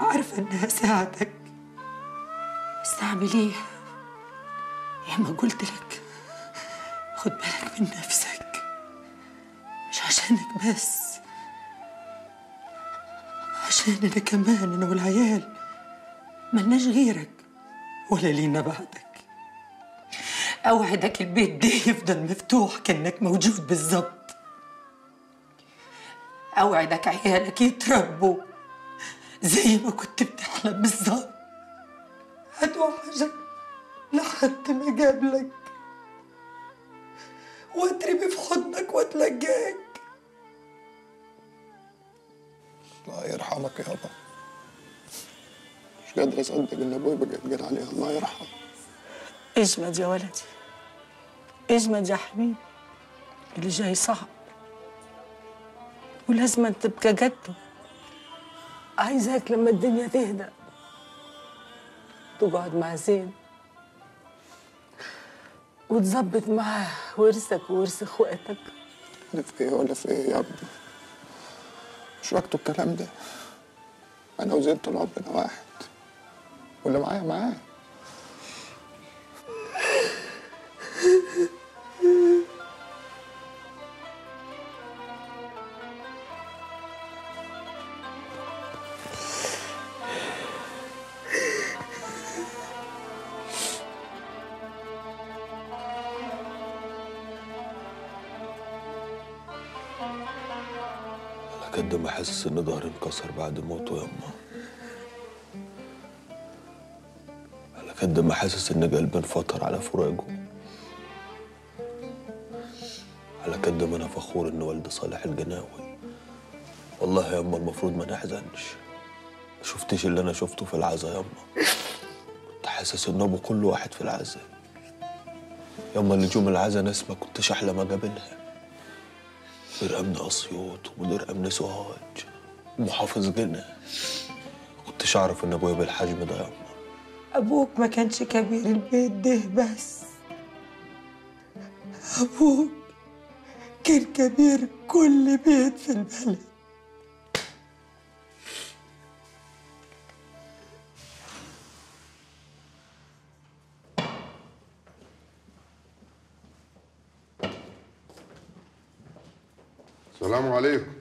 وعارفة إني هساعدك بس أعمل إيه؟ يا ما قلت لك خد بالك من نفسك مش عشانك بس عشان أنا كمان أنا والعيال ملناش غيرك ولا لينا بعدك أوعدك البيت ده يفضل مفتوح كأنك موجود بالظبط أوعدك عيالك يتربوا زي ما كنت بتحلم بالظبط هتوحشك لحد ما جابلك واترمي في حضنك واتلجاك الله يرحمك يابا مش قادر اصدق ان ابوي بقى يتقال عليه الله يرحمه اجمد يا ولدي اجمد يا حبيبي اللي جاي صعب ولازم تبقى جده عايزاك لما الدنيا تهدى تقعد مع زين وتظبط معاه ورثك وورث اخواتك لا في ايه ولا في ايه يا ابني مش وقته الكلام ده انا وزين طول عمرنا واحد واللي معايا معاه على قد ما حاسس ان ظهري انكسر بعد موته يما على قد ما حاسس ان قلبي انفطر على فراقه على قد ما انا فخور ان والدي صالح الجناوي والله يما المفروض ما نحزنش ما شفتش اللي انا شفته في العزا يما كنت حاسس ان ابو كل واحد في العزا يما اللي جم العزا ناس ما كنتش احلم اقابلها مدير امن اسيوط ومدير امن سوهاج ومحافظ جنة كنتش اعرف ان ابويا بالحجم ده يما ابوك ما كانش كبير البيت ده بس ابوك كان كبير كل بيت في البلد السلام عليكم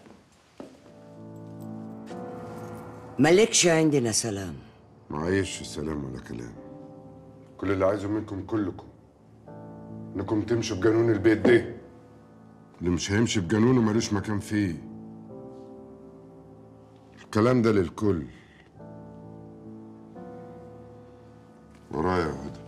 مالكش عندنا سلام معيش السلام ولا كلام كل اللي عايزه منكم كلكم انكم تمشوا بقانون البيت ده اللي مش هيمشي بقانونه ملوش مكان فيه الكلام ده للكل ورايا يا هدى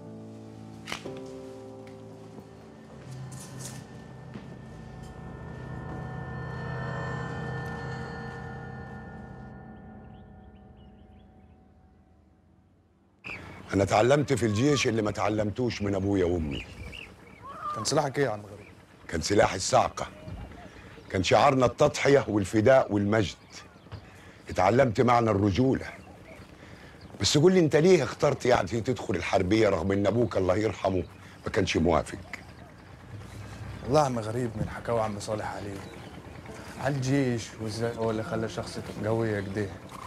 انا اتعلمت في الجيش اللي ما اتعلمتوش من ابويا وامي كان سلاحك ايه يا عم غريب؟ كان سلاح الصعقه كان شعارنا التضحيه والفداء والمجد اتعلمت معنى الرجوله بس قول لي انت ليه اخترت يعني تدخل الحربيه رغم ان ابوك الله يرحمه ما كانش موافق والله يا عم غريب من حكاوي عم صالح عليه على الجيش وازاي هو اللي خلى شخصيته قوية كده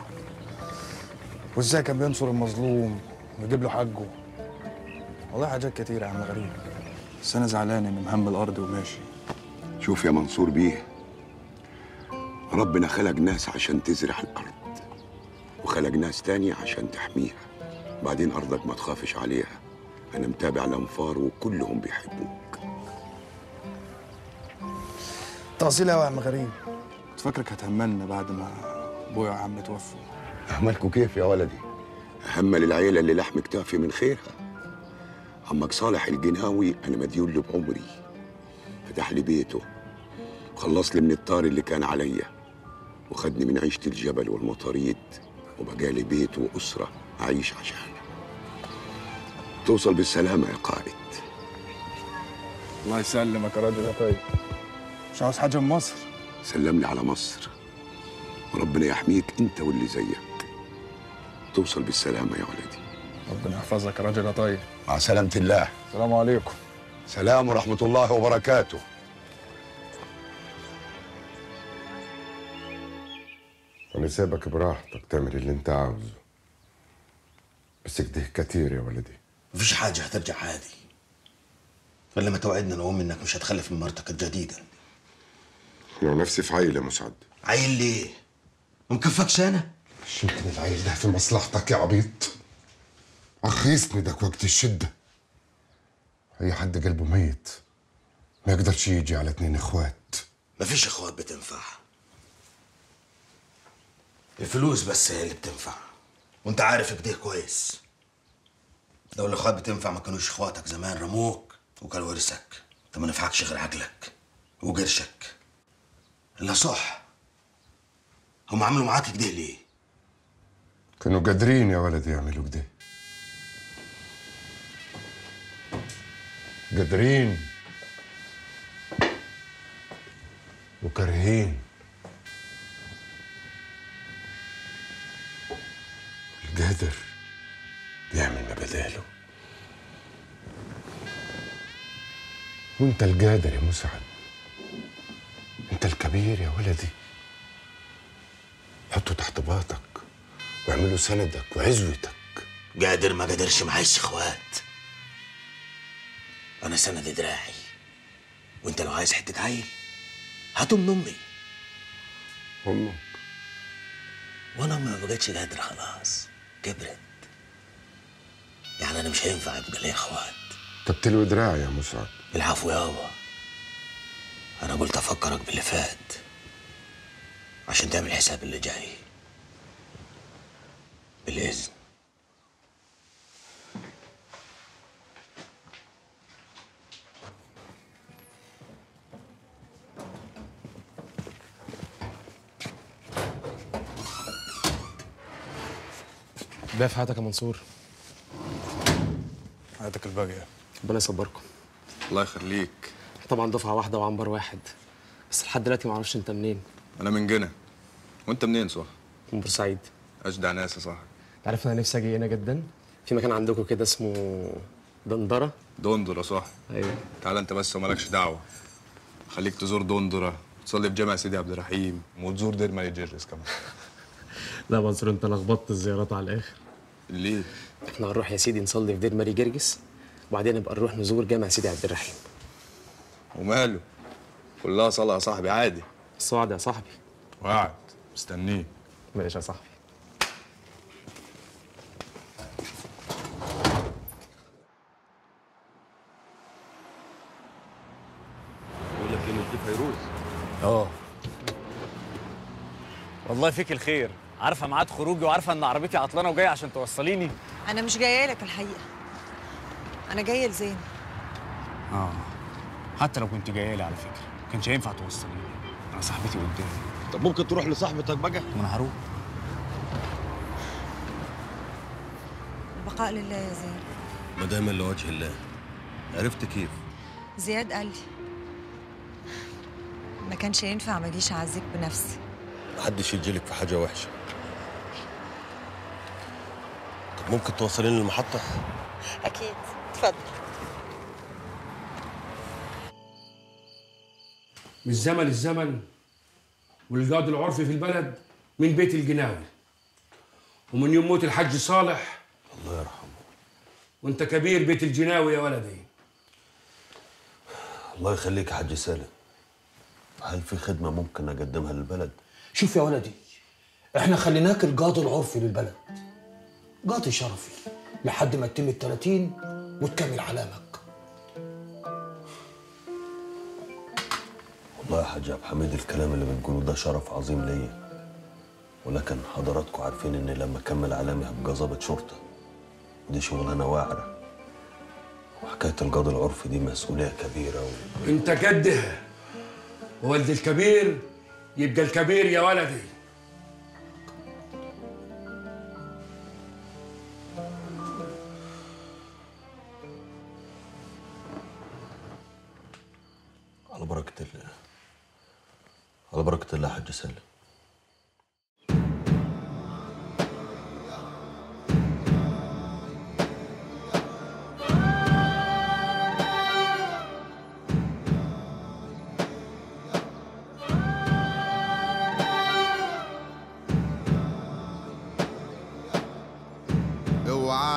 وازاي كان بينصر المظلوم ويجيب له حقه والله حاجات كتير يا عم غريب بس انا زعلان اني مهم الارض وماشي شوف يا منصور بيه ربنا خلق ناس عشان تزرع الارض وخلق ناس تانية عشان تحميها بعدين ارضك ما تخافش عليها انا متابع الانفار وكلهم بيحبوك تفاصيل قوي يا عم غريب كنت فاكرك هتهملنا بعد ما ابويا وعمي توفوا أهملكوا كيف يا ولدي؟ أهمل العيلة اللي لحم كتافي من خيرها عمك صالح الجناوي أنا مديون له بعمري فتح لي بيته وخلص لي من الطار اللي كان عليا وخدني من عيشة الجبل والمطاريد وبقى لي بيت وأسرة أعيش عشانها توصل بالسلامة يا قائد الله يسلمك يا راجل يا طيب مش عاوز حاجة من مصر سلم لي على مصر وربنا يحميك أنت واللي زيك توصل بالسلامة يا ولدي ربنا يحفظك يا راجل يا طيب مع سلامة الله السلام عليكم سلام ورحمة الله وبركاته أنا انا سايبك براحتك تعمل اللي انت عاوزه بس كده كتير يا ولدي مفيش حاجة هترجع عادي إلا ما توعدنا أنا وأمي إنك مش هتخلف من مرتك الجديدة انا نفسي في عيله مسعد عيل ليه؟ مكفكش أنا؟ مش يمكن العيل ده في مصلحتك يا عبيط اخ يسندك وقت الشده اي حد قلبه ميت ما يقدرش يجي على اتنين اخوات مفيش إخوات بتنفع الفلوس بس هي اللي بتنفع وأنت عارف كده كويس لو الإخوات بتنفع ما كانوش إخواتك زمان رموك وكان ورثك أنت ما نفعكش غير عقلك وقرشك إلا صح هم عملوا معاك كده ليه؟ كانوا قادرين يا ولدي يعملوا كده قادرين وكارهين القادر بيعمل ما بداله وانت القادر يا مسعد انت الكبير يا ولدي حطه تحت باطك واعمله سندك وعزوتك قادر ما قدرش معيش اخوات انا سند دراعي وانت لو عايز حته عيل هاته من امي امك وانا ما بقتش قادر خلاص كبرت يعني انا مش هينفع يبقى لي اخوات طب تلوي دراعي يا مسعد العفو يابا انا قلت افكرك باللي فات عشان تعمل حساب اللي جاي بالاذن ده في حياتك يا منصور حياتك الباقيه ربنا يصبركم الله يخليك طبعا دفعه واحده وعنبر واحد بس لحد دلوقتي ما اعرفش انت منين انا من جنة وانت منين صح من بورسعيد اجدع ناس يا صاحبي انت عارف انا نفسي اجي هنا جدا في مكان عندكم كده اسمه دندره دندرة صح ايوه تعال انت بس ومالكش دعوه خليك تزور دندرة تصلي في جامع سيدي عبد الرحيم وتزور دير مالي جرجس كمان لا منصور انت لخبطت الزيارات على الاخر ليه؟ احنا هنروح يا سيدي نصلي في دير ماري جرجس وبعدين نبقى نروح نزور جامع سيدي عبد الرحيم وماله كلها صلاة يا صاحبي عادي الصعد يا صاحبي وقعد مستنيه ماشي يا صاحبي بقول لك ايه مش دي فيروز اه والله فيك الخير عارفه ميعاد خروجي وعارفه ان عربيتي عطلانه وجايه عشان توصليني انا مش جايه لك الحقيقه انا جايه لزين اه حتى لو كنت جايه لي على فكره ما كانش هينفع توصليني انا صاحبتي قدامي طب ممكن تروح لصاحبتك بقى ما انا هروح البقاء لله يا زين ما دام لوجه الله عرفت كيف زياد قال لي ما كانش ينفع ما اجيش اعزيك بنفسي محدش يجيلك في حاجه وحشه طب ممكن توصليني للمحطه اكيد اتفضل من الزمن الزمن والقاضي العرفي في البلد من بيت الجناوي ومن يوم موت الحاج صالح الله يرحمه وانت كبير بيت الجناوي يا ولدي الله يخليك يا حاج سالم هل في خدمه ممكن اقدمها للبلد شوف يا ولدي احنا خليناك القاضي العرفي للبلد قاضي شرفي لحد ما تتم ال 30 وتكمل علامك والله يا حاج عبد الحميد الكلام اللي بتقوله ده شرف عظيم ليا ولكن حضراتكم عارفين اني لما اكمل علامي هبقى ظابط شرطه ودي شغلانه واعره وحكايه القاضي العرفي دي مسؤوليه كبيره و... انت قدها وولد الكبير يبقى الكبير يا ولدي على بركه الله على بركه الله يا حاج سالم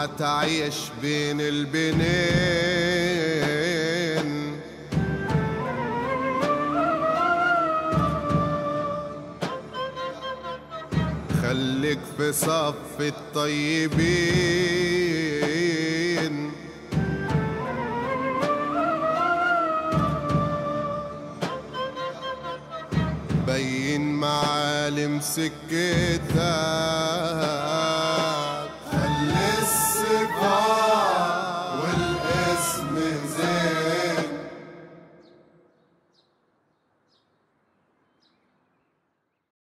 تعيش بين البنين خليك في صف الطيبين بين معالم سكتك